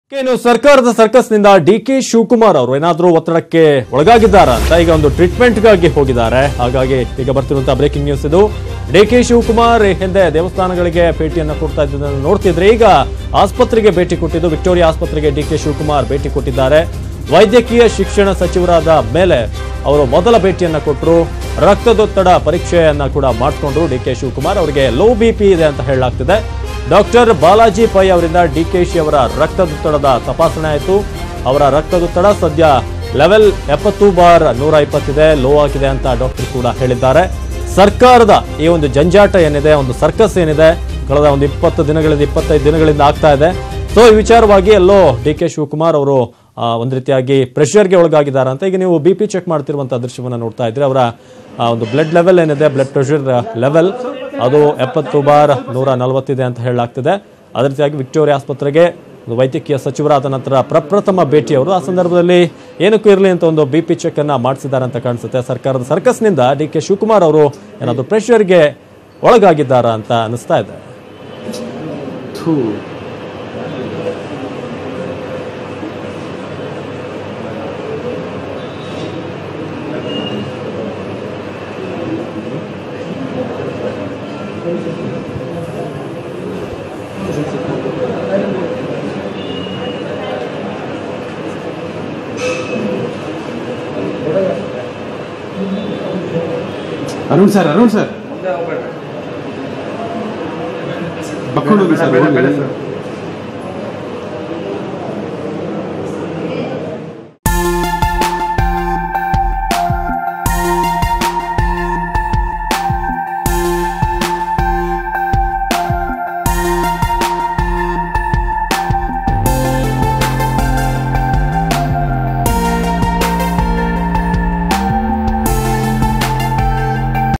ಇನ್ನು ಸರ್ಕಾರದ ಸರ್ಕಸ್ನಿಂದ D K Shivakumar ಅವರು ಏನಾದರೂ ಒತ್ತಡಕ್ಕೆ ಒಳಗಾಗಿದ್ದಾರಾ ಅಂತ ಈಗ ಒಂದು ಟ್ರೀಟ್ಮೆಂಟ್ಗಾಗಿ ಹೋಗಿದ್ದಾರೆ ಹಾಗಾಗಿ ಈಗ ಬರ್ತಿರುವಂತಹ ಬ್ರೇಕಿಂಗ್ ನ್ಯೂಸ್ ಇದು ಡಿ ಕೆ ಶಿವಕುಮಾರ್ ಹಿಂದೆ ದೇವಸ್ಥಾನಗಳಿಗೆ ಭೇಟಿಯನ್ನು ಕೊಡ್ತಾ ಇದ್ದದನ್ನು ನೋಡ್ತಿದ್ರೆ ಈಗ ಆಸ್ಪತ್ರೆಗೆ ಭೇಟಿ ಕೊಟ್ಟಿದ್ದು ವಿಕ್ಟೋರಿಯಾ ಆಸ್ಪತ್ರೆಗೆ ಡಿ ಕೆ ಶಿವಕುಮಾರ್ ಭೇಟಿ ಕೊಟ್ಟಿದ್ದಾರೆ ವೈದ್ಯಕೀಯ ಶಿಕ್ಷಣ ಸಚಿವರಾದ ಮೇಲೆ ಅವರು ಮೊದಲ ಭೇಟಿಯನ್ನ ಕೊಟ್ಟರು ರಕ್ತದೊತ್ತಡ ಪರೀಕ್ಷೆಯನ್ನ ಕೂಡ ಮಾಡಿಕೊಂಡ್ರು ಡಿ ಕೆ ಶಿವಕುಮಾರ್ ಅವರಿಗೆ ಲೋ ಬಿ ಪಿ ಇದೆ ಅಂತ ಹೇಳಲಾಗ್ತಿದೆ ಡಾಕ್ಟರ್ ಬಾಲಾಜಿ ಪೈ ಅವರಿಂದ ಡಿಕೆಶಿ ಅವರ ರಕ್ತದೊತ್ತಡದ ತಪಾಸಣೆ ಆಯಿತು ಅವರ ರಕ್ತದೊತ್ತಡ ಸದ್ಯ ಲೆವೆಲ್ ಎಪ್ಪತ್ತು ಬಾರ್ ನೂರ ಇಪ್ಪತ್ತಿದೆ ಲೋ ಆಗಿದೆ ಅಂತ ಡಾಕ್ಟರ್ ಕೂಡ ಹೇಳಿದ್ದಾರೆ ಸರ್ಕಾರದ ಈ ಒಂದು ಜಂಜಾಟ ಏನಿದೆ ಒಂದು ಸರ್ಕಸ್ ಏನಿದೆ ಕಳೆದ ಒಂದು ಇಪ್ಪತ್ತು ದಿನಗಳಿಂದ ಇಪ್ಪತ್ತೈದು ದಿನಗಳಿಂದ ಆಗ್ತಾ ಇದೆ ಸೊ ಈ ವಿಚಾರವಾಗಿ ಎಲ್ಲೋ ಡಿ ಕೆ ಶಿವಕುಮಾರ್ ಅವರು ಆ, ಒಂದು ರೀತಿಯಾಗಿ ಪ್ರೆಷರ್ಗೆ ಒಳಗಾಗಿದ್ದಾರೆ ಅಂತ ಈಗ ನೀವು ಬಿ ಪಿ ಚೆಕ್ ಮಾಡ್ತಿರುವಂಥ ದೃಶ್ಯವನ್ನು ನೋಡ್ತಾ ಇದ್ರೆ ಅವರ ಆ, ಒಂದು ಬ್ಲಡ್ ಲೆವೆಲ್ ಏನಿದೆ ಬ್ಲಡ್ ಪ್ರೆಷರ್ ಲೆವೆಲ್ ಅದು ಎಪ್ಪತ್ತು ಬಾರ್ ನೂರ ನಲವತ್ತಿದೆ ಅಂತ ಹೇಳಲಾಗ್ತಿದೆ ಅದೇ ರೀತಿಯಾಗಿ ವಿಕ್ಟೋರಿಯಾ ಆಸ್ಪತ್ರೆಗೆ ಒಂದು ವೈದ್ಯಕೀಯ ಸಚಿವರಾದ ನಂತರ ಪ್ರಪ್ರಥಮ ಭೇಟಿಯವರು ಆ ಸಂದರ್ಭದಲ್ಲಿ ಏನಕ್ಕೂ ಇರಲಿ ಅಂತ ಒಂದು ಬಿ ಪಿ ಚೆಕ್ ಅನ್ನ ಮಾಡಿಸಿದ್ದಾರೆ ಅಂತ ಕಾಣಿಸುತ್ತೆ ಸರ್ಕಾರದ ಸರ್ಕಸ್ನಿಂದ ಡಿ ಕೆ ಶಿವಕುಮಾರ್ ಅವರು ಏನಾದರೂ ಪ್ರೆಷರ್ಗೆ ಒಳಗಾಗಿದ್ದಾರಾ ಅಂತ ಅನಿಸ್ತಾ ಇದೆ ಥೂ ಅರುಣ್ ಸರ್ ಅರುಣ್ ಸರ್ ಬಕ್ಕೊಂಡು ಹೋಗಿ ಸರ್ ಹೋಗಿ.